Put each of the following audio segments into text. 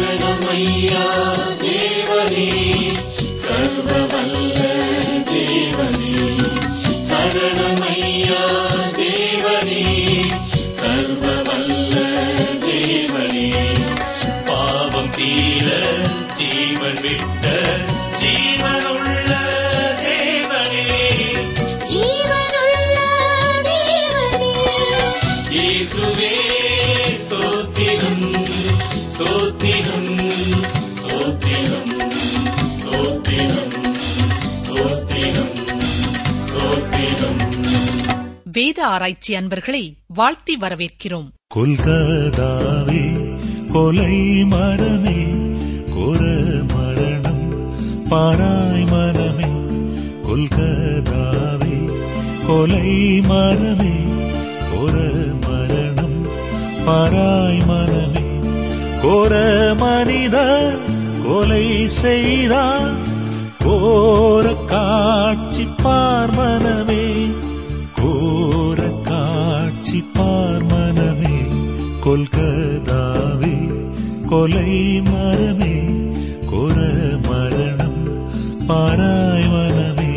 சரணமையா தேவனே சர்வவல்ல தேவனே சரணமையா தேவனே சர்வவல்ல தேவனே பாவம் தீர ஜீவன் விட்ட ஜீவனுள்ள தேவனே ஜீவனுள்ள தேவனே இயேசுவே ஸ்தோத்திரம் ஸ்தோத்திரம் ஸ்தோத்திரம் ஸ்தோத்திரம் ஸ்தோத்திரம் ஸ்தோத்திரம் வேத ஆராய்ச்சி அன்பர்களை வாழ்த்தி வரவேற்கிறோம் கொல்கதாவே கொலை மரமே கொர மரணம் பாராய் மரமே கொல்கதாவே கொலை மரமே கொர மரணம் பாராய் மரமே கோர மனித கொலை செய்தார் கோர காட்சி பார்மனமே கோர காட்சி பார்மனமே கொல்கதாவே கொலை மரமே கொர மரணம் பாராய் மனமே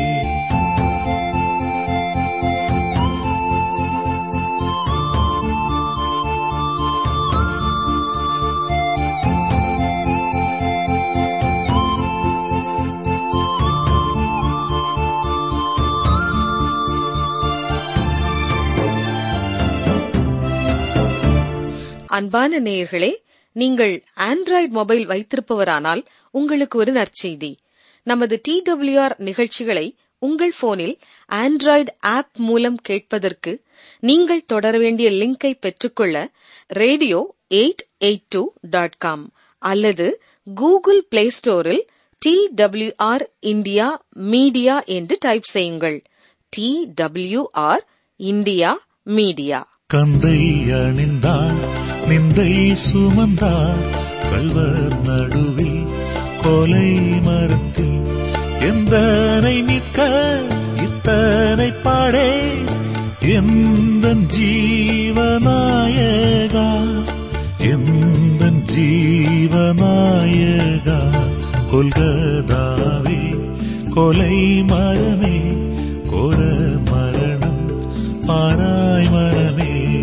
அன்பான நேயர்களே நீங்கள் ஆண்ட்ராய்டு மொபைல் வைத்திருப்பவரானால் உங்களுக்கு ஒரு நற்செய்தி நமது டி டபிள்யூஆர் நிகழ்ச்சிகளை உங்கள் போனில் ஆண்ட்ராய்டு ஆப் மூலம் கேட்பதற்கு நீங்கள் தொடர வேண்டிய லிங்கை பெற்றுக்கொள்ள radio eight eight two dot com அல்லது கூகுள் பிளே ஸ்டோரில் டி டபிள்யூஆர் இந்தியா மீடியா என்று டைப் செய்யுங்கள் டி டபிள்யூஆர் இந்தியா மீடியா கந்தை அணிந்தார் நிந்தை சுமந்தார் கள்வர் நடுவில் கொலை மரத்தில் எந்தனை மிக்க இத்தனை பாடே எந்த ஜீவநாயகா எந்த ஜீவநாயகா கொல்கதாவே கொலை மரமே கொர மரணம் பாராய் மரமே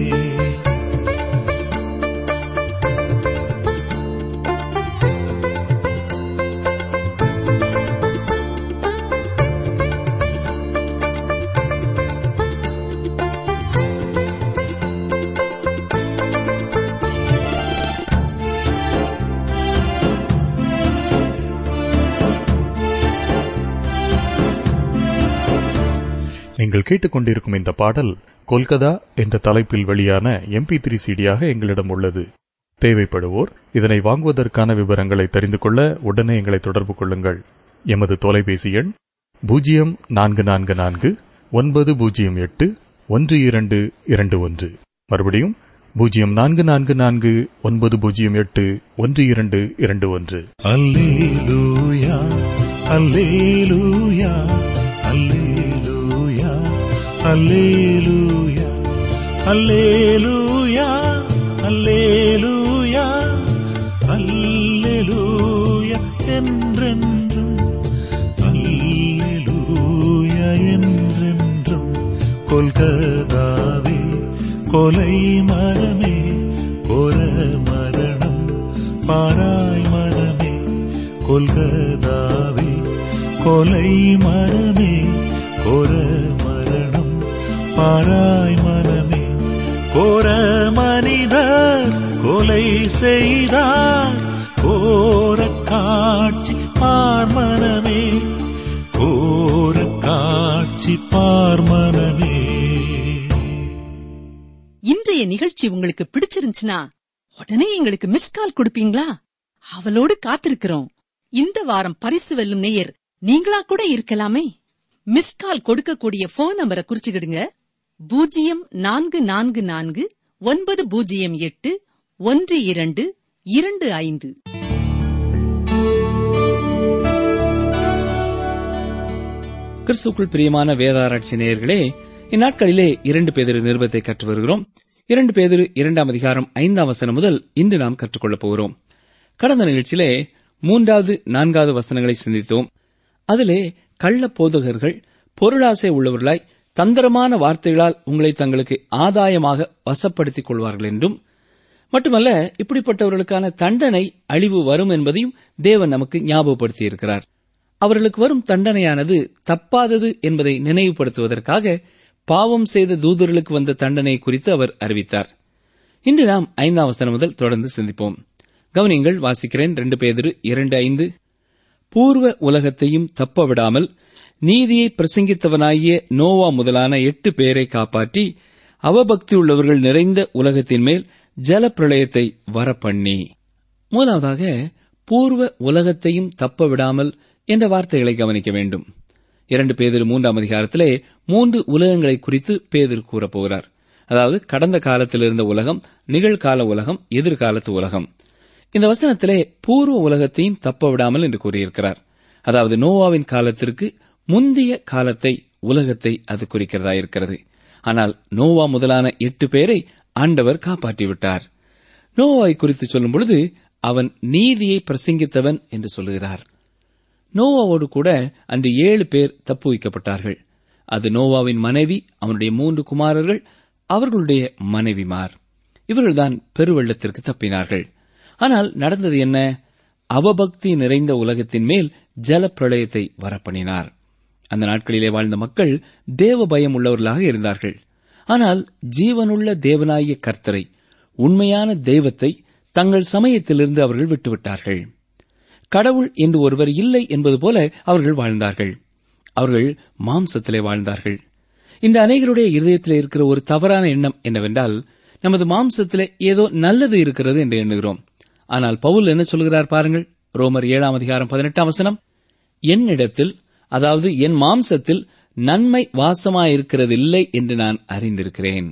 நீங்கள் கேட்டுக்கொண்டிருக்கும் இந்த பாடல் கொல்கதா என்ற தலைப்பில் வெளியான எம்பி த்ரீ சிடியாக எங்களிடம் உள்ளது தேவைப்படுவோர் இதனை வாங்குவதற்கான விவரங்களை தெரிந்து கொள்ள உடனே எங்களை தொடர்பு கொள்ளுங்கள் எமது தொலைபேசி எண் பூஜ்ஜியம் நான்கு நான்கு நான்கு ஒன்பது பூஜ்ஜியம் எட்டு ஒன்று இரண்டு இரண்டு ஒன்று மறுபடியும் பூஜ்ஜியம் நான்கு நான்கு நான்கு ஒன்பது பூஜ்ஜியம் எட்டு ஒன்று இரண்டு இரண்டு ஒன்று அல்லேலூயா அல்லேலூயா அல்லேலூயா அல்லேலூயா அல்லேலூயா அல்லேலூயா அல்லேலூயா என்றென்றும் அல்லேலூயா என்றென்றும் கொல்கதாவே கொலை மரமே கொர மரணம் பாராய் மரமே கொல்கதாவே கொலை மரமே கொர மரணம் பாராய் மரமே கோர மனிதர் கொலை செய்தார் கோர காட்சி பார்மனமே கோர காட்சி பார்மனமே இன்றைய நிகழ்ச்சி உங்களுக்கு பிடிச்சிருந்துச்சுன்னா உடனே எங்களுக்கு மிஸ் கால் கொடுப்பீங்களா அவளோடு காத்திருக்கிறோம் இந்த வாரம் பரிசு வெல்லும் நேயர் நீங்களா கூட இருக்கலாமே மிஸ் கால் கொடுக்கக்கூடிய போன் நம்பரை குறிச்சுக்கிடுங்க பூஜ்ஜியம் நான்கு நான்கு நான்கு ஒன்பது பூஜ்ஜியம் எட்டு ஒன்று இரண்டு இரண்டு ஐந்து கிறிஸ்துக்குள் பிரியமான வேதாராய்ச்சி நேயர்களே இந்நாட்களிலே இரண்டு பேதிரு நிருபத்தை கற்று வருகிறோம் இரண்டு பேதிரு இரண்டாம் அதிகாரம் ஐந்தாம் வசனம் முதல் இன்று நாம் கற்றுக்கொள்ளப் போகிறோம் கடந்த நிகழ்ச்சியிலே மூன்றாவது நான்காவது வசனங்களை சிந்தித்தோம் அதிலே கள்ள போதகர்கள் பொருளாசை உள்ளவர்களாய் தந்திரமான வார்த்தைகளால் உங்களை தங்களுக்கு ஆதாயமாக வசப்படுத்திக் கொள்வார்கள் என்றும் மட்டுமல்ல இப்படிப்பட்டவர்களுக்கான தண்டனை அழிவு வரும் என்பதையும் தேவன் நமக்கு ஞாபகப்படுத்தியிருக்கிறார் அவர்களுக்கு வரும் தண்டனையானது தப்பாதது என்பதை நினைவுபடுத்துவதற்காக பாவம் செய்த தூதர்களுக்கு வந்த தண்டனை குறித்து அவர் அறிவித்தார் இன்று நாம் ஐந்தாம் வசனம் முதல் தொடர்ந்து சிந்திப்போம் கவனியங்கள் வாசிக்கிறேன் ரெண்டு பேதிரு இரண்டு ஐந்து பூர்வ உலகத்தையும் தப்ப விடாமல் நீதியை பிரசங்கித்தவனாகிய நோவா முதலான எட்டு பேரை காப்பாற்றி அவபக்தியுள்ளவர்கள் நிறைந்த உலகத்தின் மேல் ஜலப்பிரளயத்தை வரப்பண்ணி முதலாவதாக பூர்வ உலகத்தையும் தப்ப விடாமல் என்ற வார்த்தைகளை கவனிக்க வேண்டும் இரண்டு பேதில் மூன்றாம் அதிகாரத்திலே மூன்று உலகங்களை குறித்து பேதில் கூறப்போகிறார் அதாவது கடந்த காலத்தில் இருந்த உலகம் நிகழ்கால உலகம் எதிர்காலத்து உலகம் இந்த வசனத்திலே பூர்வ உலகத்தையும் தப்ப விடாமல் என்று கூறியிருக்கிறார் அதாவது நோவாவின் காலத்திற்கு முந்தைய காலத்தை உலகத்தை அது குறிக்கிறதா இருக்கிறது ஆனால் நோவா முதலான எட்டு பேரை ஆண்டவர் காப்பாற்றிவிட்டார் நோவாவை குறித்து சொல்லும் பொழுது அவன் நீதியை பிரசங்கித்தவன் என்று சொல்லுகிறார் நோவாவோடு கூட அன்று ஏழு பேர் தப்பு வைக்கப்பட்டார்கள் அது நோவாவின் மனைவி அவனுடைய மூன்று குமாரர்கள் அவர்களுடைய மனைவிமார் இவர்கள்தான் பெருவெள்ளத்திற்கு தப்பினார்கள் ஆனால் நடந்தது என்ன அவபக்தி நிறைந்த உலகத்தின் மேல் ஜலப்பிரளயத்தை வரப்பண்ணினார் அந்த நாட்களிலே வாழ்ந்த மக்கள் தேவ பயம் உள்ளவர்களாக இருந்தார்கள் ஆனால் ஜீவனுள்ள தேவனாகிய கர்த்தரை உண்மையான தெய்வத்தை தங்கள் சமயத்திலிருந்து அவர்கள் விட்டுவிட்டார்கள் கடவுள் என்று ஒருவர் இல்லை என்பது போல அவர்கள் வாழ்ந்தார்கள் அவர்கள் மாம்சத்திலே வாழ்ந்தார்கள் இந்த அநேகருடைய இருதயத்திலே இருக்கிற ஒரு தவறான எண்ணம் என்னவென்றால் நமது மாம்சத்திலே ஏதோ நல்லது இருக்கிறது என்று எண்ணுகிறோம் ஆனால் பவுல் என்ன சொல்கிறார் பாருங்கள் ரோமர் ஏழாம் அதிகாரம் பதினெட்டாம் வசனம் என்னிடத்தில் அதாவது என் மாம்சத்தில் நன்மை வாசமாயிருக்கிறதில்லை என்று நான் அறிந்திருக்கிறேன்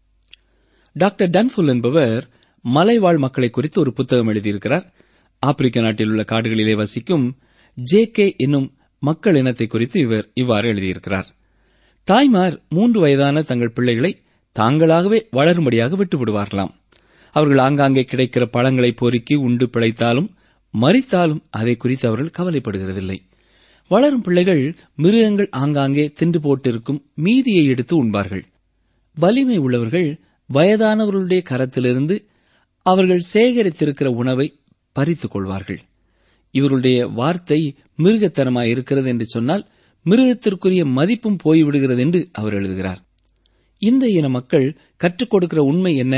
டாக்டர் டன்ஃபுல் என்பவர் மலைவாழ் மக்களை குறித்து ஒரு புத்தகம் எழுதியிருக்கிறார் ஆப்பிரிக்க நாட்டில் உள்ள காடுகளிலே வசிக்கும் ஜே கே என்னும் மக்கள் இனத்தை குறித்து இவர் இவ்வாறு எழுதியிருக்கிறார் தாய்மார் மூன்று வயதான தங்கள் பிள்ளைகளை தாங்களாகவே வளரும்படியாக விட்டு விடுவார்களாம் அவர்கள் ஆங்காங்கே கிடைக்கிற பழங்களை பொறுக்கி உண்டு பிழைத்தாலும் மறித்தாலும் அதை குறித்து அவர்கள் கவலைப்படுகிறதில்லை வளரும் பிள்ளைகள் மிருகங்கள் ஆங்காங்கே தின்று போட்டிருக்கும் மீதியை எடுத்து உண்பார்கள் வலிமை உள்ளவர்கள் வயதானவர்களுடைய கரத்திலிருந்து அவர்கள் சேகரித்திருக்கிற உணவை பறித்துக் கொள்வார்கள் இவர்களுடைய வார்த்தை மிருகத்தனமாய் இருக்கிறது என்று சொன்னால் மிருகத்திற்குரிய மதிப்பும் போய்விடுகிறது என்று அவர் எழுதுகிறார் இந்த இன மக்கள் கற்றுக் கொடுக்கிற உண்மை என்ன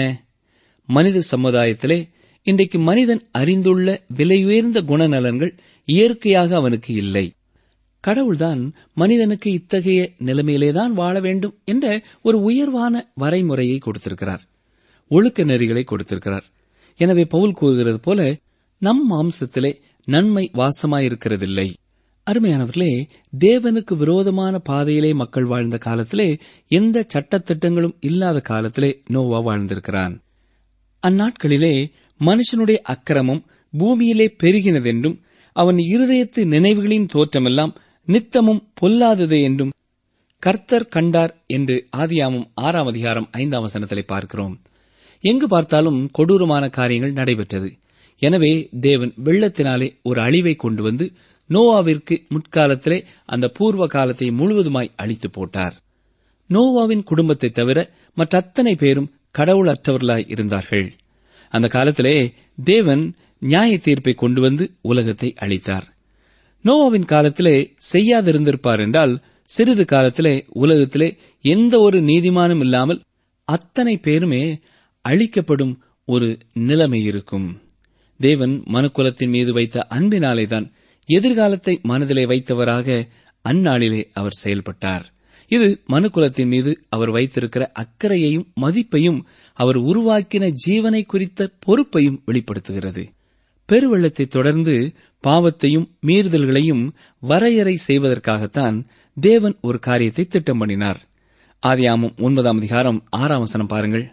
மனித சமுதாயத்திலே இன்றைக்கு மனிதன் அறிந்துள்ள விலையுயர்ந்த குணநலன்கள் இயற்கையாக அவனுக்கு இல்லை கடவுள்தான் மனிதனுக்கு இத்தகைய நிலைமையிலேதான் வாழ வேண்டும் என்ற ஒரு உயர்வான வரைமுறையை கொடுத்திருக்கிறார் ஒழுக்க நெறிகளை கொடுத்திருக்கிறார் எனவே பவுல் கூறுகிறது போல நம் மாம்சத்திலே நன்மை வாசமாயிருக்கிறதில்லை அருமையானவர்களே தேவனுக்கு விரோதமான பாதையிலே மக்கள் வாழ்ந்த காலத்திலே எந்த சட்டத்திட்டங்களும் இல்லாத காலத்திலே நோவா வாழ்ந்திருக்கிறான் அந்நாட்களிலே மனுஷனுடைய அக்கிரமம் பூமியிலே பெருகினதென்றும் அவன் இருதயத்து நினைவுகளின் தோற்றமெல்லாம் நித்தமும் பொல்லாதது என்றும் கர்த்தர் கண்டார் என்று ஆதியாமம் ஆறாம் அதிகாரம் ஐந்தாம் வசனத்திலே பார்க்கிறோம் எங்கு பார்த்தாலும் கொடூரமான காரியங்கள் நடைபெற்றது எனவே தேவன் வெள்ளத்தினாலே ஒரு அழிவை கொண்டு வந்து நோவாவிற்கு முற்காலத்திலே அந்த பூர்வ காலத்தை முழுவதுமாய் அழித்து போட்டார் நோவாவின் குடும்பத்தை தவிர மற்ற அத்தனை பேரும் கடவுள் அற்றவர்களாய் இருந்தார்கள் அந்த காலத்திலே தேவன் நியாய தீர்ப்பை கொண்டு வந்து உலகத்தை அழித்தார் நோவாவின் காலத்திலே செய்யாதிருந்திருப்பார் என்றால் சிறிது காலத்திலே உலகத்திலே எந்த ஒரு நீதிமானும் இல்லாமல் அத்தனை பேருமே அழிக்கப்படும் ஒரு நிலைமை இருக்கும் தேவன் மனுக்குலத்தின் மீது வைத்த அன்பினாலேதான் எதிர்காலத்தை மனதிலே வைத்தவராக அந்நாளிலே அவர் செயல்பட்டார் இது மனுக்குலத்தின் மீது அவர் வைத்திருக்கிற அக்கறையையும் மதிப்பையும் அவர் உருவாக்கின ஜீவனை குறித்த பொறுப்பையும் வெளிப்படுத்துகிறது பெருவெள்ளத்தை தொடர்ந்து பாவத்தையும் மீறுதல்களையும் வரையறை செய்வதற்காகத்தான் தேவன் ஒரு காரியத்தை திட்டம் பண்ணினார் ஆதியாமம் ஒன்பதாம் அதிகாரம் ஆறாம் வசனம் பாருங்கள்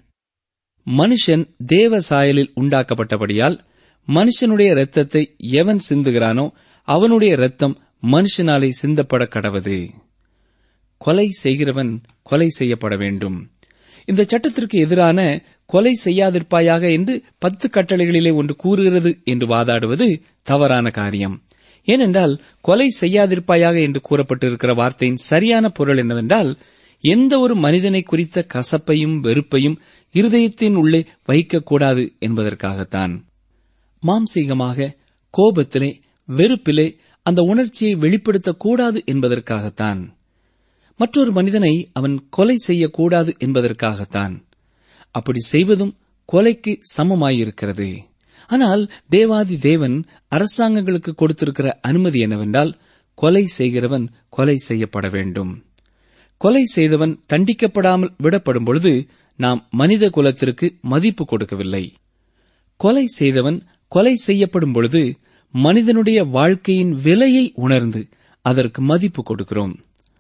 மனுஷன் தேவ சாயலில் உண்டாக்கப்பட்டபடியால் மனுஷனுடைய இரத்தத்தை எவன் சிந்துகிறானோ அவனுடைய இரத்தம் மனுஷனாலே சிந்தப்பட கடவது கொலை செய்கிறவன் கொலை செய்யப்பட வேண்டும் இந்த சட்டத்திற்கு எதிரான கொலை செய்யாதிருப்பாயாக என்று பத்து கட்டளைகளிலே ஒன்று கூறுகிறது என்று வாதாடுவது தவறான காரியம் ஏனென்றால் கொலை செய்யாதிருப்பாயாக என்று கூறப்பட்டிருக்கிற வார்த்தையின் சரியான பொருள் என்னவென்றால் எந்த ஒரு மனிதனை குறித்த கசப்பையும் வெறுப்பையும் இருதயத்தின் உள்ளே வைக்கக்கூடாது என்பதற்காகத்தான் மாம்சீகமாக கோபத்திலே வெறுப்பிலே அந்த உணர்ச்சியை வெளிப்படுத்தக்கூடாது என்பதற்காகத்தான் மற்றொரு மனிதனை அவன் கொலை செய்யக்கூடாது என்பதற்காகத்தான் அப்படி செய்வதும் கொலைக்கு சமமாயிருக்கிறது ஆனால் தேவாதி தேவன் அரசாங்கங்களுக்கு கொடுத்திருக்கிற அனுமதி என்னவென்றால் கொலை செய்கிறவன் கொலை செய்யப்பட வேண்டும் கொலை செய்தவன் தண்டிக்கப்படாமல் விடப்படும் பொழுது நாம் மனித குலத்திற்கு மதிப்பு கொடுக்கவில்லை கொலை செய்தவன் கொலை செய்யப்படும் பொழுது மனிதனுடைய வாழ்க்கையின் விலையை உணர்ந்து அதற்கு மதிப்பு கொடுக்கிறோம்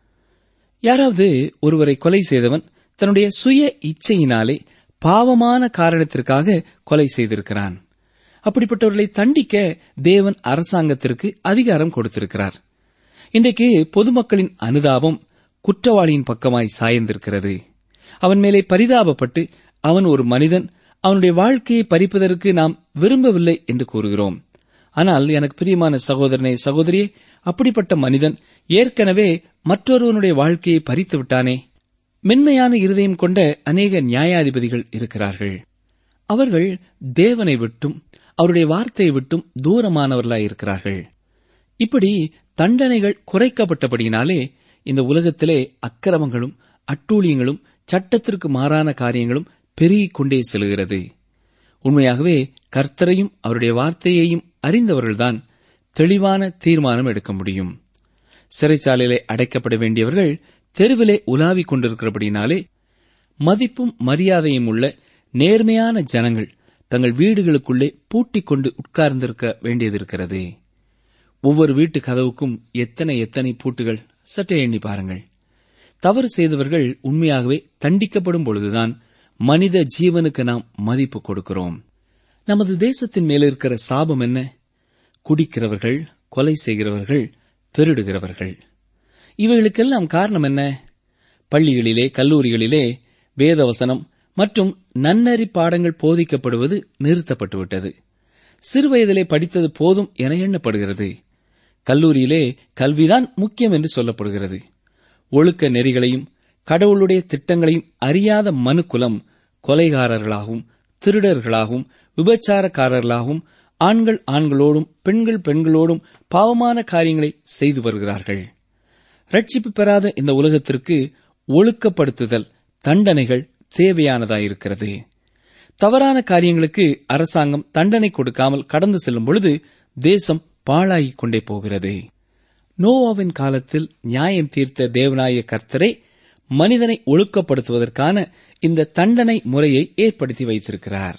யாராவது ஒருவரை கொலை செய்தவன் தன்னுடைய சுய இச்சையினாலே பாவமான காரணத்திற்காக கொலை செய்திருக்கிறான் அப்படிப்பட்டவர்களை தண்டிக்க தேவன் அரசாங்கத்திற்கு அதிகாரம் கொடுத்திருக்கிறார் இன்றைக்கு பொதுமக்களின் அனுதாபம் குற்றவாளியின் பக்கமாய் சாய்ந்திருக்கிறது அவன் மேலே பரிதாபப்பட்டு அவன் ஒரு மனிதன் அவனுடைய வாழ்க்கையை பறிப்பதற்கு நாம் விரும்பவில்லை என்று கூறுகிறோம் ஆனால் எனக்கு பிரியமான சகோதரனே சகோதரியே அப்படிப்பட்ட மனிதன் ஏற்கனவே மற்றொருவனுடைய வாழ்க்கையை பறித்து விட்டானே மென்மையான இருதயம் கொண்ட அநேக நியாயாதிபதிகள் இருக்கிறார்கள் அவர்கள் தேவனை விட்டும் அவருடைய வார்த்தையை விட்டும் தூரமானவர்களாய் இருக்கிறார்கள் இப்படி தண்டனைகள் குறைக்கப்பட்டபடியினாலே இந்த உலகத்திலே அக்கிரமங்களும் அட்டூழியங்களும் சட்டத்திற்கு மாறான காரியங்களும் பெருகிக் கொண்டே செல்கிறது உண்மையாகவே கர்த்தரையும் அவருடைய வார்த்தையையும் அறிந்தவர்கள்தான் தெளிவான தீர்மானம் எடுக்க முடியும் சிறைச்சாலையிலே அடைக்கப்பட வேண்டியவர்கள் தெருவிலே உலாவிக் கொண்டிருக்கிறபடினாலே மதிப்பும் மரியாதையும் உள்ள நேர்மையான ஜனங்கள் தங்கள் வீடுகளுக்குள்ளே பூட்டிக் கொண்டு உட்கார்ந்திருக்க வேண்டியதிருக்கிறது ஒவ்வொரு வீட்டு கதவுக்கும் எத்தனை எத்தனை பூட்டுகள் சற்றே எண்ணி பாருங்கள் தவறு செய்தவர்கள் உண்மையாகவே தண்டிக்கப்படும் பொழுதுதான் மனித ஜீவனுக்கு நாம் மதிப்பு கொடுக்கிறோம் நமது தேசத்தின் மேல் இருக்கிற சாபம் என்ன குடிக்கிறவர்கள் கொலை செய்கிறவர்கள் திருடுகிறவர்கள் இவைகளுக்கெல்லாம் காரணம் என்ன பள்ளிகளிலே கல்லூரிகளிலே வேதவசனம் மற்றும் நன்னறி பாடங்கள் போதிக்கப்படுவது நிறுத்தப்பட்டுவிட்டது சிறுவயதிலே படித்தது போதும் என எண்ணப்படுகிறது கல்லூரியிலே கல்விதான் முக்கியம் என்று சொல்லப்படுகிறது ஒழுக்க நெறிகளையும் கடவுளுடைய திட்டங்களையும் அறியாத மனுக்குலம் கொலைகாரர்களாகவும் திருடர்களாகவும் விபச்சாரக்காரர்களாகவும் ஆண்கள் ஆண்களோடும் பெண்கள் பெண்களோடும் பாவமான காரியங்களை செய்து வருகிறார்கள் ரட்சிப்பு பெறாத இந்த உலகத்திற்கு ஒழுக்கப்படுத்துதல் தண்டனைகள் தேவையானதாயிருக்கிறது தவறான காரியங்களுக்கு அரசாங்கம் தண்டனை கொடுக்காமல் கடந்து செல்லும் பொழுது தேசம் பாழாகிக் கொண்டே போகிறது நோவாவின் காலத்தில் நியாயம் தீர்த்த தேவநாய கர்த்தரே மனிதனை ஒழுக்கப்படுத்துவதற்கான இந்த தண்டனை முறையை ஏற்படுத்தி வைத்திருக்கிறார்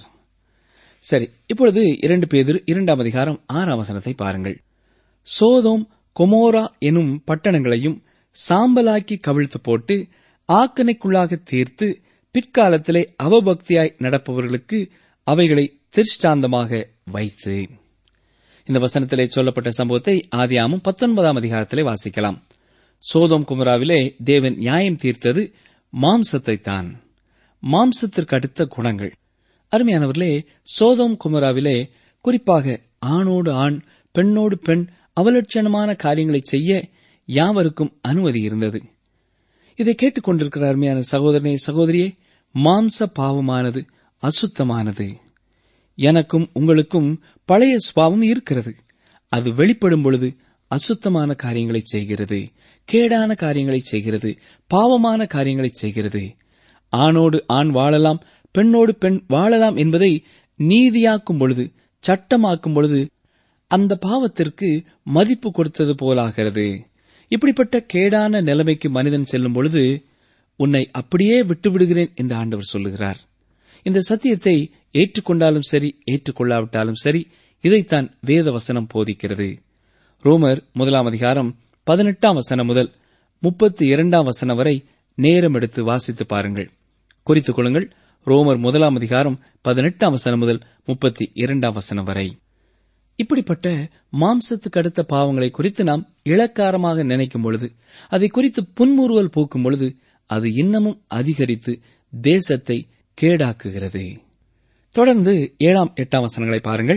சரி இப்பொழுது இரண்டு பேதிரு இரண்டாம் அதிகாரம் ஆறாம் வசனத்தை பாருங்கள் சோதோம் கொமோரா எனும் பட்டணங்களையும் சாம்பலாக்கி கவிழ்த்து போட்டு ஆக்கனைக்குள்ளாக தீர்த்து பிற்காலத்திலே அவபக்தியாய் நடப்பவர்களுக்கு அவைகளை திருஷ்டாந்தமாக வைத்து இந்த வசனத்திலே சொல்லப்பட்ட சம்பவத்தை ஆதியாமும் பத்தொன்பதாம் அதிகாரத்திலே வாசிக்கலாம் சோதோம் குமராவிலே தேவன் நியாயம் தீர்த்தது மாம்சத்தை தான் மாம்சத்திற்கு அடுத்த குணங்கள் அருமையானவர்களே சோதோம் குமராவிலே குறிப்பாக ஆணோடு ஆண் பெண்ணோடு பெண் அவலட்சணமான காரியங்களை செய்ய யாவருக்கும் அனுமதி இருந்தது இதை கேட்டுக்கொண்டிருக்கிற அருமையான சகோதரனே சகோதரியே மாம்ச பாவமானது அசுத்தமானது எனக்கும் உங்களுக்கும் பழைய சுபாவம் இருக்கிறது அது வெளிப்படும் பொழுது அசுத்தமான காரியங்களை செய்கிறது கேடான காரியங்களை செய்கிறது பாவமான காரியங்களை செய்கிறது ஆணோடு ஆண் வாழலாம் பெண்ணோடு பெண் வாழலாம் என்பதை நீதியாக்கும் பொழுது சட்டமாக்கும் பொழுது அந்த பாவத்திற்கு மதிப்பு கொடுத்தது போலாகிறது இப்படிப்பட்ட கேடான நிலைமைக்கு மனிதன் செல்லும் பொழுது உன்னை அப்படியே விட்டுவிடுகிறேன் என்று ஆண்டவர் சொல்லுகிறார் இந்த சத்தியத்தை ஏற்றுக்கொண்டாலும் சரி ஏற்றுக்கொள்ளாவிட்டாலும் சரி இதைத்தான் வேத வசனம் போதிக்கிறது ரோமர் முதலாம் அதிகாரம் பதினெட்டாம் வசனம் முதல் முப்பத்தி இரண்டாம் வசனம் வரை நேரம் எடுத்து வாசித்து பாருங்கள் குறித்துக் கொள்ளுங்கள் ரோமர் முதலாம் அதிகாரம் பதினெட்டாம் வசனம் முதல் முப்பத்தி இரண்டாம் வசனம் வரை இப்படிப்பட்ட மாம்சத்துக்கு அடுத்த பாவங்களை குறித்து நாம் இளக்காரமாக நினைக்கும் பொழுது அதை குறித்து புன்முறுவல் பூக்கும் பொழுது அது இன்னமும் அதிகரித்து தேசத்தை கேடாக்குகிறது தொடர்ந்து ஏழாம் எட்டாம் வசனங்களை பாருங்கள்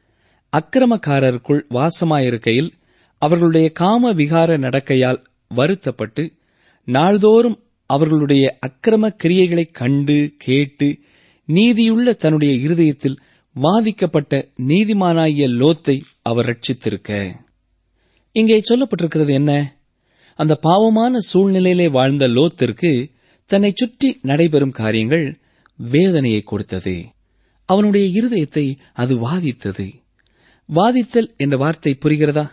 அக்கிரமக்காரருக்குள் வாசமாயிருக்கையில் அவர்களுடைய காம விகார நடக்கையால் வருத்தப்பட்டு நாள்தோறும் அவர்களுடைய அக்கிரம கிரியைகளைக் கண்டு கேட்டு நீதியுள்ள தன்னுடைய இருதயத்தில் வாதிக்கப்பட்ட நீதிமானாகிய லோத்தை அவர் ரட்சித்திருக்க இங்கே சொல்லப்பட்டிருக்கிறது என்ன அந்த பாவமான சூழ்நிலையிலே வாழ்ந்த லோத்திற்கு தன்னை சுற்றி நடைபெறும் காரியங்கள் வேதனையை கொடுத்தது அவனுடைய இருதயத்தை அது வாதித்தது வாதித்தல் என்ற வார்த்தை புரிகிறதா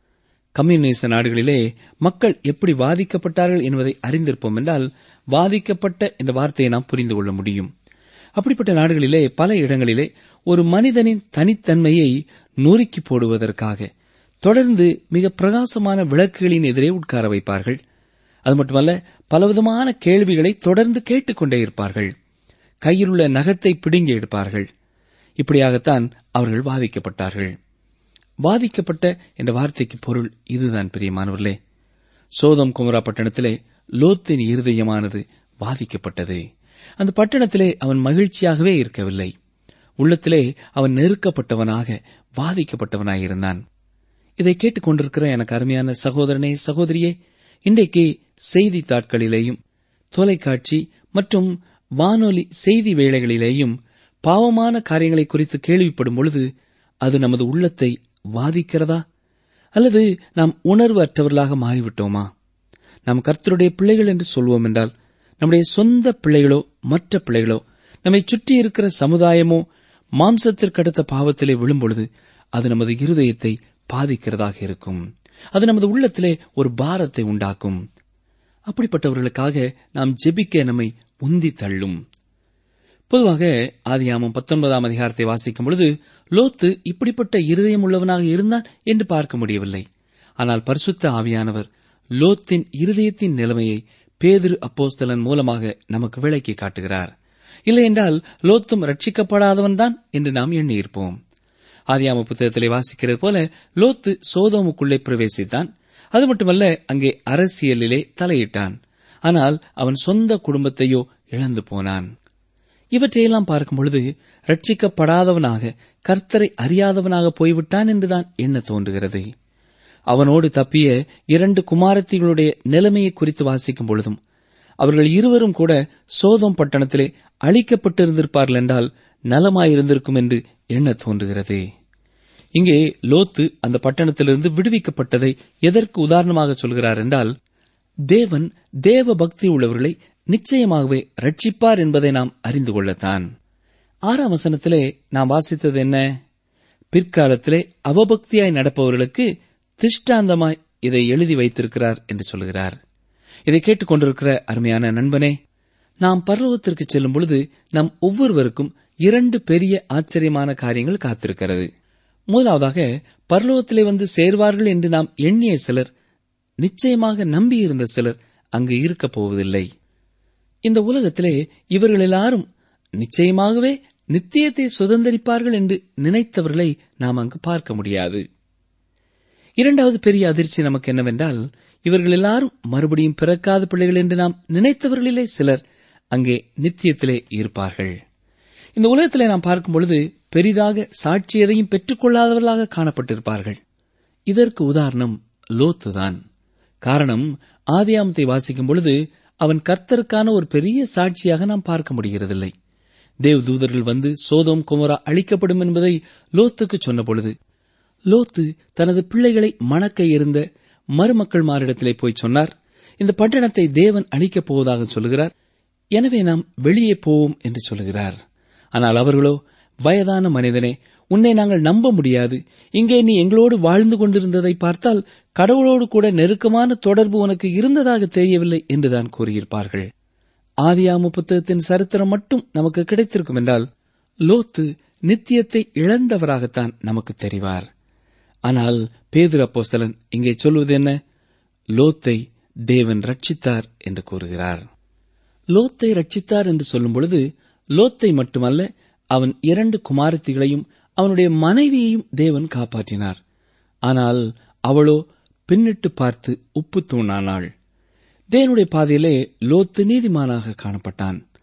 கம்யூனிச நாடுகளிலே மக்கள் எப்படி வாதிக்கப்பட்டார்கள் என்பதை அறிந்திருப்போம் என்றால் வாதிக்கப்பட்ட என்ற வார்த்தையை நாம் புரிந்து கொள்ள முடியும் அப்படிப்பட்ட நாடுகளிலே பல இடங்களிலே ஒரு மனிதனின் தனித்தன்மையை நொறுக்கி போடுவதற்காக தொடர்ந்து மிக பிரகாசமான விளக்குகளின் எதிரே உட்கார வைப்பார்கள் அது மட்டுமல்ல பலவிதமான கேள்விகளை தொடர்ந்து கேட்டுக்கொண்டே இருப்பார்கள் கையில் உள்ள நகத்தை பிடுங்கி எடுப்பார்கள் இப்படியாகத்தான் அவர்கள் வாதிக்கப்பட்டார்கள் வாதிக்கப்பட்ட என்ற வார்த்தைக்கு பொருள் இதுதான் பிரியமானவர்களே சோதம் குமரா பட்டணத்திலே லோத்தின் இருதயமானது வாதிக்கப்பட்டது அந்த பட்டணத்திலே அவன் மகிழ்ச்சியாகவே இருக்கவில்லை உள்ளத்திலே அவன் நெருக்கப்பட்டவனாக வாதிக்கப்பட்டவனாயிருந்தான் இதை கேட்டுக்கொண்டிருக்கிற எனக்கு அருமையான சகோதரனே சகோதரியே இன்றைக்கு செய்தித்தாட்களிலேயும் தொலைக்காட்சி மற்றும் வானொலி செய்தி வேளைகளிலேயும் பாவமான காரியங்களை குறித்து கேள்விப்படும் பொழுது அது நமது உள்ளத்தை வாதிக்கிறதா அல்லது நாம் உணர்வு அற்றவர்களாக மாறிவிட்டோமா நாம் கர்த்தருடைய பிள்ளைகள் என்று சொல்வோம் என்றால் நம்முடைய சொந்த பிள்ளைகளோ மற்ற பிள்ளைகளோ நம்மை சுற்றி இருக்கிற சமுதாயமோ மாம்சத்திற்கு அடுத்த பாவத்திலே விழும்பொழுது அது நமது இருதயத்தை பாதிக்கிறதாக இருக்கும் அது நமது உள்ளத்திலே ஒரு பாரத்தை உண்டாக்கும் அப்படிப்பட்டவர்களுக்காக நாம் ஜெபிக்க நம்மை உந்தி தள்ளும் பொதுவாக ஆதியாமம் பத்தொன்பதாம் அதிகாரத்தை வாசிக்கும் பொழுது லோத்து இப்படிப்பட்ட இருதயம் உள்ளவனாக இருந்தான் என்று பார்க்க முடியவில்லை ஆனால் பரிசுத்த ஆவியானவர் லோத்தின் இருதயத்தின் நிலைமையை பேதிரு அப்போஸ்தலன் மூலமாக நமக்கு விளக்கி காட்டுகிறார் இல்லையென்றால் லோத்தும் ரட்சிக்கப்படாதவன்தான் என்று நாம் எண்ணியிருப்போம் ஆதியாம புத்தகத்திலே வாசிக்கிறது போல லோத்து சோதோமுக்குள்ளே பிரவேசித்தான் அது மட்டுமல்ல அங்கே அரசியலிலே தலையிட்டான் ஆனால் அவன் சொந்த குடும்பத்தையோ இழந்து போனான் இவற்றையெல்லாம் பார்க்கும் பொழுது ரட்சிக்கப்படாதவனாக கர்த்தரை அறியாதவனாக போய்விட்டான் என்றுதான் எண்ண தோன்றுகிறது அவனோடு தப்பிய இரண்டு குமாரத்திகளுடைய நிலைமையை குறித்து வாசிக்கும் பொழுதும் அவர்கள் இருவரும் கூட சோதம் பட்டணத்திலே அழிக்கப்பட்டிருந்திருப்பார்கள் என்றால் நலமாயிருந்திருக்கும் என்று எண்ண தோன்றுகிறது இங்கே லோத்து அந்த பட்டணத்திலிருந்து விடுவிக்கப்பட்டதை எதற்கு உதாரணமாக சொல்கிறார் என்றால் தேவன் தேவ பக்தி உள்ளவர்களை நிச்சயமாகவே ரட்சிப்பார் என்பதை நாம் அறிந்து கொள்ளத்தான் ஆறாம் வசனத்திலே நாம் வாசித்தது என்ன பிற்காலத்திலே அவபக்தியாய் நடப்பவர்களுக்கு திஷ்டாந்தமாய் இதை எழுதி வைத்திருக்கிறார் என்று சொல்கிறார் இதை கேட்டுக்கொண்டிருக்கிற அருமையான நண்பனே நாம் பரலோகத்திற்கு செல்லும் பொழுது நம் ஒவ்வொருவருக்கும் இரண்டு பெரிய ஆச்சரியமான காரியங்கள் காத்திருக்கிறது முதலாவதாக பரலோகத்திலே வந்து சேர்வார்கள் என்று நாம் எண்ணிய சிலர் நிச்சயமாக நம்பியிருந்த சிலர் அங்கு இருக்கப் போவதில்லை இந்த உலகத்திலே இவர்கள் எல்லாரும் நிச்சயமாகவே நித்தியத்தை சுதந்திரிப்பார்கள் என்று நினைத்தவர்களை நாம் அங்கு பார்க்க முடியாது இரண்டாவது பெரிய அதிர்ச்சி நமக்கு என்னவென்றால் இவர்கள் எல்லாரும் மறுபடியும் பிறக்காத பிள்ளைகள் என்று நாம் நினைத்தவர்களிலே சிலர் அங்கே நித்தியத்திலே இருப்பார்கள் இந்த உலகத்திலே நாம் பார்க்கும் பொழுது பெரிதாக சாட்சி எதையும் பெற்றுக்கொள்ளாதவர்களாக காணப்பட்டிருப்பார்கள் இதற்கு உதாரணம் லோத்துதான் காரணம் ஆதியாமத்தை வாசிக்கும் பொழுது அவன் கர்த்தருக்கான ஒரு பெரிய சாட்சியாக நாம் பார்க்க முடிகிறதில்லை தேவ் தூதர்கள் வந்து சோதோம் குமரா அழிக்கப்படும் என்பதை லோத்துக்கு சொன்ன பொழுது லோத்து தனது பிள்ளைகளை மணக்க இருந்த மருமக்கள் மாரிடத்திலே போய் சொன்னார் இந்த பட்டணத்தை தேவன் அழிக்கப் போவதாக சொல்கிறார் எனவே நாம் வெளியே போவோம் என்று சொல்கிறார் ஆனால் அவர்களோ வயதான மனிதனே உன்னை நாங்கள் நம்ப முடியாது இங்கே நீ எங்களோடு வாழ்ந்து கொண்டிருந்ததை பார்த்தால் கடவுளோடு கூட நெருக்கமான தொடர்பு உனக்கு இருந்ததாக தெரியவில்லை என்றுதான் கூறியிருப்பார்கள் ஆதியாம புத்தகத்தின் சரித்திரம் மட்டும் நமக்கு கிடைத்திருக்கும் என்றால் லோத்து நித்தியத்தை இழந்தவராகத்தான் நமக்கு தெரிவார் ஆனால் பேதுரு அப்போஸ்தலன் இங்கே சொல்வது என்ன லோத்தை தேவன் ரட்சித்தார் என்று கூறுகிறார் லோத்தை ரட்சித்தார் என்று சொல்லும் பொழுது லோத்தை மட்டுமல்ல அவன் இரண்டு குமாரத்திகளையும் அவனுடைய மனைவியையும் தேவன் காப்பாற்றினார் ஆனால் அவளோ பின்னிட்டு பார்த்து உப்பு தூணானாள் தேவனுடைய பாதையிலே லோத்து நீதிமானாக காணப்பட்டான்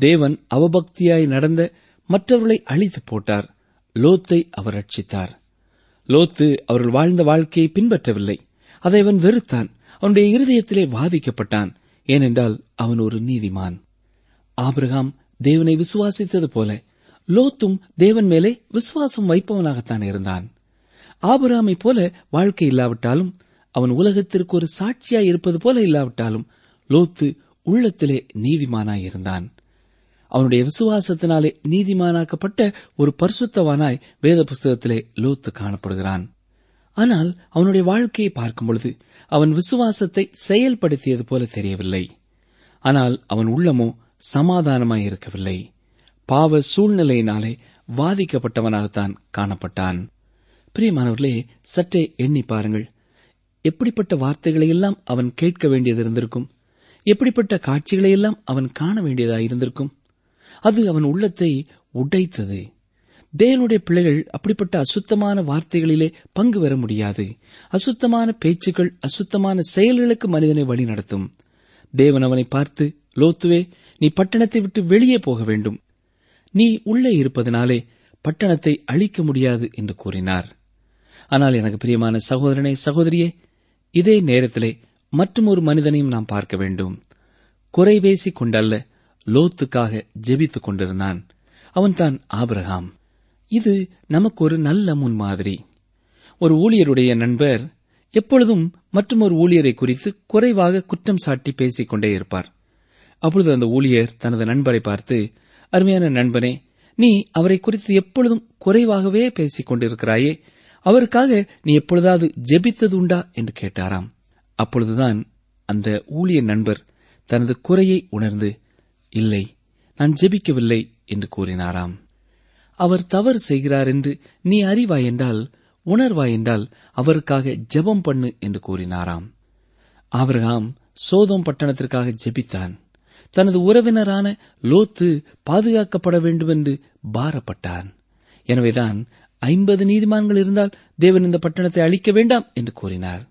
தேவன் அவபக்தியாய் நடந்த மற்றவர்களை அழித்து போட்டார் லோத்தை அவர் ரட்சித்தார் லோத்து அவர்கள் வாழ்ந்த வாழ்க்கையை பின்பற்றவில்லை அதை அவன் வெறுத்தான் அவனுடைய இருதயத்திலே வாதிக்கப்பட்டான் ஏனென்றால் அவன் ஒரு நீதிமான் ஆபிரகாம் தேவனை விசுவாசித்தது போல லோத்தும் தேவன் மேலே விசுவாசம் வைப்பவனாகத்தான் இருந்தான் ஆபிரகாமைப் போல வாழ்க்கை இல்லாவிட்டாலும் அவன் உலகத்திற்கு ஒரு சாட்சியாய் இருப்பது போல இல்லாவிட்டாலும் லோத்து உள்ளத்திலே நீதிமானாய் இருந்தான் அவனுடைய விசுவாசத்தினாலே நீதிமானாக்கப்பட்ட ஒரு பரிசுத்தவானாய் வேத புஸ்தகத்திலே லோத்து காணப்படுகிறான் ஆனால் அவனுடைய வாழ்க்கையை பார்க்கும் பொழுது அவன் விசுவாசத்தை செயல்படுத்தியது போல தெரியவில்லை ஆனால் அவன் உள்ளமோ சமாதானமாய் இருக்கவில்லை பாவ சூழ்நிலையினாலே வாதிக்கப்பட்டவனாகத்தான் காணப்பட்டான் பிரியமானவர்களே சற்றே எண்ணி பாருங்கள் எப்படிப்பட்ட வார்த்தைகளை எல்லாம் அவன் கேட்க வேண்டியது இருந்திருக்கும் எப்படிப்பட்ட காட்சிகளை எல்லாம் அவன் காண வேண்டியதாக இருந்திருக்கும் அது அவன் உள்ளத்தை உடைத்தது தேவனுடைய பிள்ளைகள் அப்படிப்பட்ட அசுத்தமான வார்த்தைகளிலே பங்கு பெற முடியாது அசுத்தமான பேச்சுக்கள் அசுத்தமான செயல்களுக்கு மனிதனை வழிநடத்தும் தேவன் அவனை பார்த்து லோத்துவே நீ பட்டணத்தை விட்டு வெளியே போக வேண்டும் நீ உள்ளே இருப்பதனாலே பட்டணத்தை அழிக்க முடியாது என்று கூறினார் ஆனால் எனக்கு பிரியமான சகோதரனே சகோதரியே இதே நேரத்திலே மற்றும் ஒரு மனிதனையும் நாம் பார்க்க வேண்டும் குறை பேசிக் கொண்டல்ல லோத்துக்காக ஜெபித்துக் கொண்டிருந்தான் அவன்தான் ஆபிரகாம் இது நமக்கு ஒரு நல்ல முன்மாதிரி ஒரு ஊழியருடைய நண்பர் எப்பொழுதும் மற்றும் ஒரு ஊழியரை குறித்து குறைவாக குற்றம் சாட்டி பேசிக் கொண்டே இருப்பார் அப்பொழுது அந்த ஊழியர் தனது நண்பரை பார்த்து அருமையான நண்பனே நீ அவரை குறித்து எப்பொழுதும் குறைவாகவே பேசிக் கொண்டிருக்கிறாயே அவருக்காக நீ எப்பொழுதாவது ஜெபித்தது உண்டா என்று கேட்டாராம் அப்பொழுதுதான் அந்த ஊழிய நண்பர் தனது குறையை உணர்ந்து இல்லை நான் ஜெபிக்கவில்லை என்று கூறினாராம் அவர் தவறு செய்கிறார் என்று நீ அறிவாய் என்றால் உணர்வாய் என்றால் அவருக்காக ஜெபம் பண்ணு என்று கூறினாராம் ஆபிரகாம் சோதோம் பட்டணத்திற்காக ஜெபித்தான் தனது உறவினரான லோத்து பாதுகாக்கப்பட வேண்டும் என்று பாரப்பட்டான் எனவேதான் ஐம்பது நீதிமான்கள் இருந்தால் தேவன் இந்த பட்டணத்தை அழிக்க வேண்டாம் என்று கூறினார்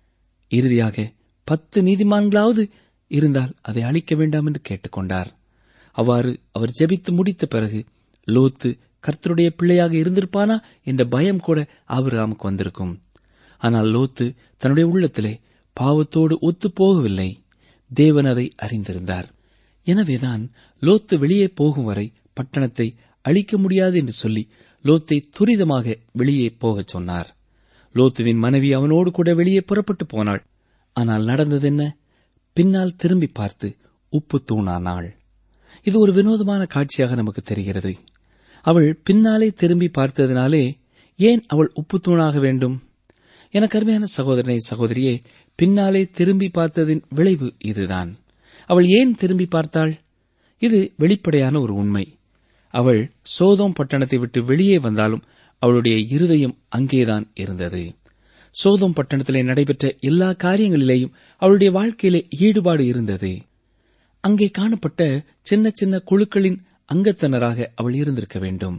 இறுதியாக பத்து நீதிமான்களாவது இருந்தால் அதை அழிக்க வேண்டாம் என்று கேட்டுக்கொண்டார் அவ்வாறு அவர் ஜெபித்து முடித்த பிறகு லோத்து கர்த்தருடைய பிள்ளையாக இருந்திருப்பானா என்ற பயம் கூட ஆபிரகாமுக்கு வந்திருக்கும் ஆனால் லோத்து தன்னுடைய உள்ளத்திலே பாவத்தோடு ஒத்துப் போகவில்லை தேவன் அதை அறிந்திருந்தார் எனவேதான் லோத்து வெளியே போகும் வரை பட்டணத்தை அழிக்க முடியாது என்று சொல்லி லோத்தை துரிதமாக வெளியே போகச் சொன்னார் லோத்துவின் மனைவி அவனோடு கூட வெளியே புறப்பட்டு போனாள் ஆனால் நடந்தது என்ன பின்னால் திரும்பி பார்த்து உப்பு தூணானாள் இது ஒரு வினோதமான காட்சியாக நமக்கு தெரிகிறது அவள் பின்னாலே திரும்பி பார்த்ததினாலே ஏன் அவள் உப்பு தூணாக வேண்டும் எனக்கு அருமையான சகோதரனை சகோதரியே பின்னாலே திரும்பி பார்த்ததின் விளைவு இதுதான் அவள் ஏன் திரும்பி பார்த்தாள் இது வெளிப்படையான ஒரு உண்மை அவள் சோதோம் பட்டணத்தை விட்டு வெளியே வந்தாலும் அவளுடைய இருதயம் அங்கேதான் இருந்தது சோதோம் பட்டணத்திலே நடைபெற்ற எல்லா காரியங்களிலேயும் அவளுடைய வாழ்க்கையிலே ஈடுபாடு இருந்தது அங்கே காணப்பட்ட சின்ன சின்ன குழுக்களின் அங்கத்தினராக அவள் இருந்திருக்க வேண்டும்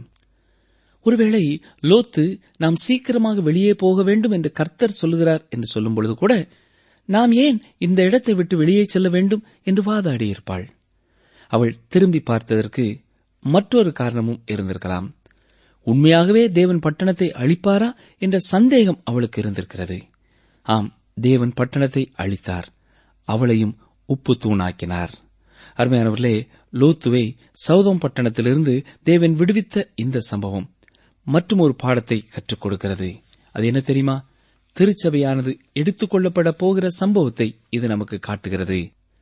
ஒருவேளை லோத்து நாம் சீக்கிரமாக வெளியே போக வேண்டும் என்று கர்த்தர் சொல்லுகிறார் என்று சொல்லும் பொழுது கூட நாம் ஏன் இந்த இடத்தை விட்டு வெளியே செல்ல வேண்டும் என்று வாதாடியிருப்பாள் அவள் திரும்பி பார்த்ததற்கு மற்றொரு காரணமும் இருந்திருக்கலாம் உண்மையாகவே தேவன் பட்டணத்தை அழிப்பாரா என்ற சந்தேகம் அவளுக்கு இருந்திருக்கிறது ஆம் தேவன் பட்டணத்தை அழித்தார் அவளையும் உப்பு தூணாக்கினார் அருமையானவர்களே லோத்துவை சௌதம் பட்டணத்திலிருந்து தேவன் விடுவித்த இந்த சம்பவம் மற்றும் ஒரு பாடத்தை கற்றுக் கொடுக்கிறது அது என்ன தெரியுமா திருச்சபையானது எடுத்துக் கொள்ளப்பட போகிற சம்பவத்தை இது நமக்கு காட்டுகிறது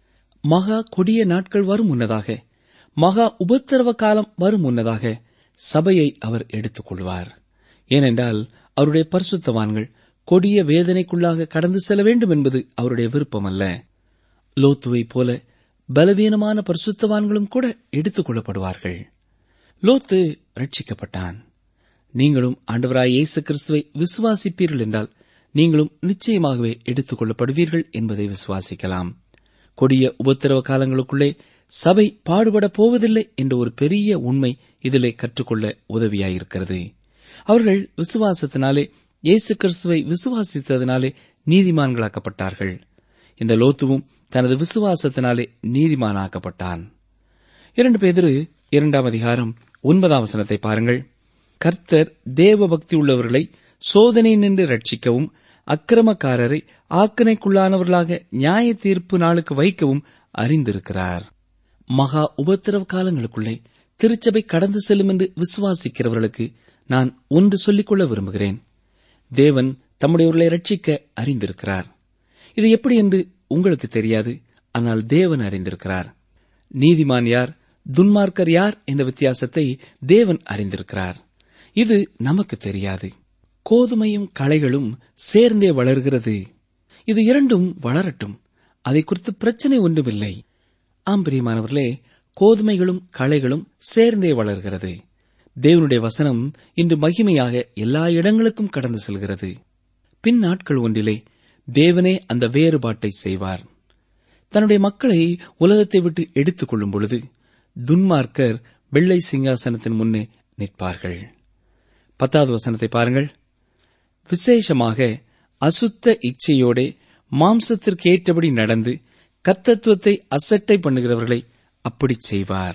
மகா கொடிய நாட்கள் வரும் முன்னதாக மகா உபத்திரவ காலம் வரும் முன்னதாக சபையை அவர் எடுத்துக் கொள்வார் ஏனென்றால் அவருடைய பரிசுத்தவான்கள் கொடிய வேதனைக்குள்ளாக கடந்து செல்ல வேண்டும் என்பது அவருடைய விருப்பம் அல்ல லோத்துவைப் போல பலவீனமான பரிசுத்தவான்களும் கூட எடுத்துக் கொள்ளப்படுவார்கள் லோத்து ரட்சிக்கப்பட்டான் நீங்களும் ஆண்டவராய் இயேசு கிறிஸ்துவை விசுவாசிப்பீர்கள் என்றால் நீங்களும் நிச்சயமாகவே எடுத்துக் கொள்ளப்படுவீர்கள் என்பதை விசுவாசிக்கலாம் கொடிய உபத்திரவ காலங்களுக்குள்ளே சபை பாடுபட போவதில்லை என்ற ஒரு பெரிய உண்மை இதிலே கற்றுக்கொள்ள உதவியாயிருக்கிறது அவர்கள் விசுவாசத்தினாலே இயேசு கிறிஸ்துவை விசுவாசித்ததினாலே நீதிமான்களாக்கப்பட்டார்கள் இந்த லோத்துவும் தனது விசுவாசத்தினாலே நீதிமானாக்கப்பட்டான் இரண்டு பேதிரு இரண்டாம் அதிகாரம் ஒன்பதாம் வசனத்தை பாருங்கள் கர்த்தர் தேவ பக்தி உள்ளவர்களை சோதனை நின்று ரட்சிக்கவும் அக்கிரமக்காரரை ஆக்கணைக்குள்ளானவர்களாக நியாய தீர்ப்பு நாளுக்கு வைக்கவும் அறிந்திருக்கிறார் மகா உபத்திரவ காலங்களுக்குள்ளே திருச்சபை கடந்து செல்லும் என்று விசுவாசிக்கிறவர்களுக்கு நான் ஒன்று சொல்லிக்கொள்ள விரும்புகிறேன் தேவன் தம்முடையவர்களை ரட்சிக்க அறிந்திருக்கிறார் இது எப்படி என்று உங்களுக்கு தெரியாது ஆனால் தேவன் அறிந்திருக்கிறார் நீதிமான் யார் துன்மார்க்கர் யார் என்ற வித்தியாசத்தை தேவன் அறிந்திருக்கிறார் இது நமக்கு தெரியாது கோதுமையும் களைகளும் சேர்ந்தே வளர்கிறது இது இரண்டும் வளரட்டும் அதை குறித்து பிரச்சனை ஒன்றுமில்லை ஆம் பிரியமானவர்களே கோதுமைகளும் களைகளும் சேர்ந்தே வளர்கிறது தேவனுடைய வசனம் இன்று மகிமையாக எல்லா இடங்களுக்கும் கடந்து செல்கிறது பின் நாட்கள் ஒன்றிலே தேவனே அந்த வேறுபாட்டை செய்வார் தன்னுடைய மக்களை உலகத்தை விட்டு எடுத்துக் கொள்ளும் பொழுது துன்மார்க்கர் வெள்ளை சிங்காசனத்தின் முன்னே நிற்பார்கள் பத்தாவது வசனத்தை பாருங்கள் விசேஷமாக அசுத்த இச்சையோடே மாம்சத்திற்கு ஏற்றபடி நடந்து கர்த்தத்துவத்தை அசட்டை பண்ணுகிறவர்களை அப்படி செய்வார்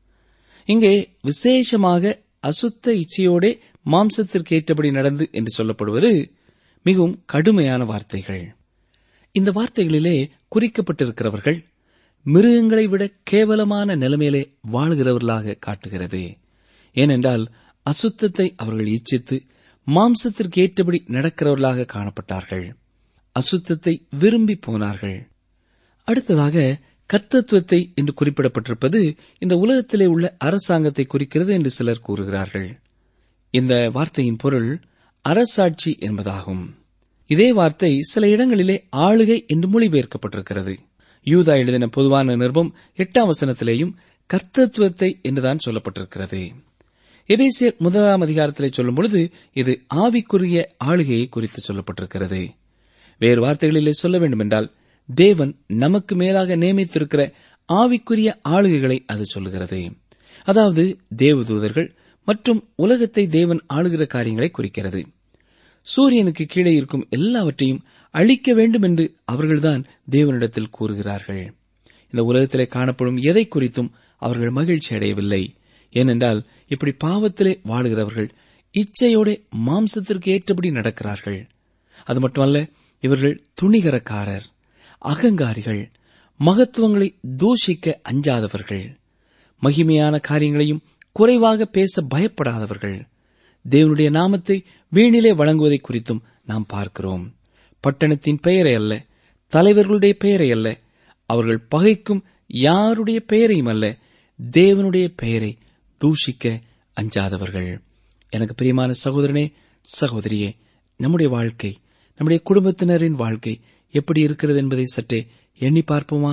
இங்கே விசேஷமாக அசுத்த இச்சையோடே மாம்சத்திற்கு ஏற்றபடி நடந்து என்று சொல்லப்படுவது மிகவும் கடுமையான வார்த்தைகள் இந்த வார்த்தைகளிலே குறிக்கப்பட்டிருக்கிறவர்கள் மிருகங்களை விட கேவலமான நிலைமையிலே வாழ்கிறவர்களாக காட்டுகிறது ஏனென்றால் அசுத்தத்தை அவர்கள் இச்சித்து மாம்சத்திற்கு ஏற்றபடி நடக்கிறவர்களாக காணப்பட்டார்கள் அசுத்தத்தை விரும்பி போனார்கள் அடுத்ததாக கர்த்தத்துவத்தை என்று குறிப்பிடப்பட்டிருப்பது இந்த உலகத்திலே உள்ள அரசாங்கத்தை குறிக்கிறது என்று சிலர் கூறுகிறார்கள் இந்த வார்த்தையின் பொருள் அரசாட்சி என்பதாகும் இதே வார்த்தை சில இடங்களிலே ஆளுகை என்று மொழிபெயர்க்கப்பட்டிருக்கிறது யூதா எழுதின பொதுவான நிருபம் எட்டாம் வசனத்திலேயும் கர்த்தத்துவத்தை என்றுதான் சொல்லப்பட்டிருக்கிறது எபேசியர் முதலாம் அதிகாரத்திலே சொல்லும் பொழுது இது ஆவிக்குரிய ஆளுகையை குறித்து சொல்லப்பட்டிருக்கிறது வேறு வார்த்தைகளிலே சொல்ல வேண்டுமென்றால் தேவன் நமக்கு மேலாக நியமித்திருக்கிற ஆவிக்குரிய ஆளுகைகளை அது சொல்லுகிறது அதாவது தேவதூதர்கள் மற்றும் உலகத்தை தேவன் ஆளுகிற காரியங்களை குறிக்கிறது சூரியனுக்கு கீழே இருக்கும் எல்லாவற்றையும் அழிக்க வேண்டும் என்று அவர்கள்தான் தேவனிடத்தில் கூறுகிறார்கள் இந்த உலகத்திலே காணப்படும் எதை குறித்தும் அவர்கள் மகிழ்ச்சி அடையவில்லை ஏனென்றால் இப்படி பாவத்திலே வாழுகிறவர்கள் இச்சையோட மாம்சத்திற்கு ஏற்றபடி நடக்கிறார்கள் அது மட்டுமல்ல இவர்கள் துணிகரக்காரர் அகங்காரிகள் மகத்துவங்களை தூஷிக்க அஞ்சாதவர்கள் மகிமையான காரியங்களையும் குறைவாக பேச பயப்படாதவர்கள் தேவனுடைய நாமத்தை வீணிலே வழங்குவதை குறித்தும் நாம் பார்க்கிறோம் பட்டணத்தின் பெயரை அல்ல தலைவர்களுடைய பெயரை அல்ல அவர்கள் பகைக்கும் யாருடைய பெயரையும் அல்ல தேவனுடைய பெயரை தூஷிக்க அஞ்சாதவர்கள் எனக்கு பிரியமான சகோதரனே சகோதரியே நம்முடைய வாழ்க்கை நம்முடைய குடும்பத்தினரின் வாழ்க்கை எப்படி இருக்கிறது என்பதை சற்றே எண்ணி பார்ப்போமா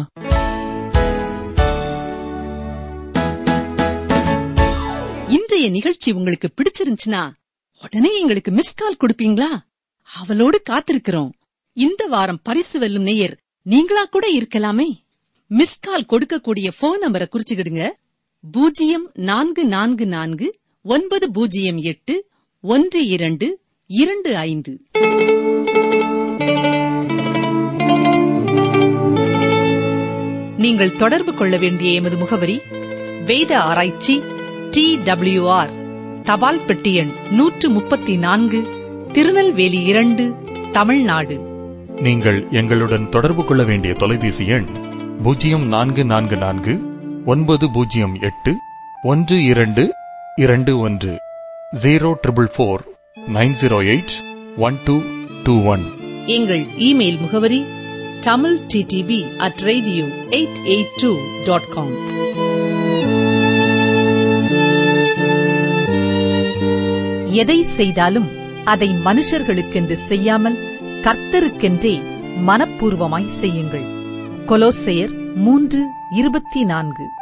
இன்றைய நிகழ்ச்சி உங்களுக்கு பிடிச்சிருந்துச்சுன்னா உடனே எங்களுக்கு மிஸ் கால் கொடுப்பீங்களா அவளோடு காத்திருக்கிறோம் இந்த வாரம் பரிசு வெல்லும் நேயர் நீங்களா கூட இருக்கலாமே மிஸ் கால் கொடுக்கக்கூடிய போன் நம்பரை குறிச்சுக்கிடுங்க பூஜ்ஜியம் நான்கு நான்கு நான்கு ஒன்பது பூஜ்ஜியம் எட்டு ஒன்று இரண்டு இரண்டு ஐந்து நீங்கள் தொடர்பு கொள்ள வேண்டிய எமது முகவரி வேத ஆராய்ச்சி டி டபிள்யூஆர் தபால் பெட்டி எண் நூற்று முப்பத்தி நான்கு திருநெல்வேலி இரண்டு தமிழ்நாடு நீங்கள் எங்களுடன் தொடர்பு கொள்ள வேண்டிய தொலைபேசி எண் பூஜ்ஜியம் நான்கு நான்கு நான்கு ஒன்பது பூஜ்ஜியம் எட்டு ஒன்று இரண்டு இரண்டு ஒன்று zero triple four nine zero eight one two two one எங்கள் இமெயில் முகவரி Tamil DTP at radio eight eight two dot com எதை செய்தாலும் அதை மனுஷர்களுக்கென்று செய்யாமல் கர்த்தருக்கென்றே மனப்பூர்வமாய் செய்யுங்கள் கொலோசையர் மூன்று இருபத்தி நான்கு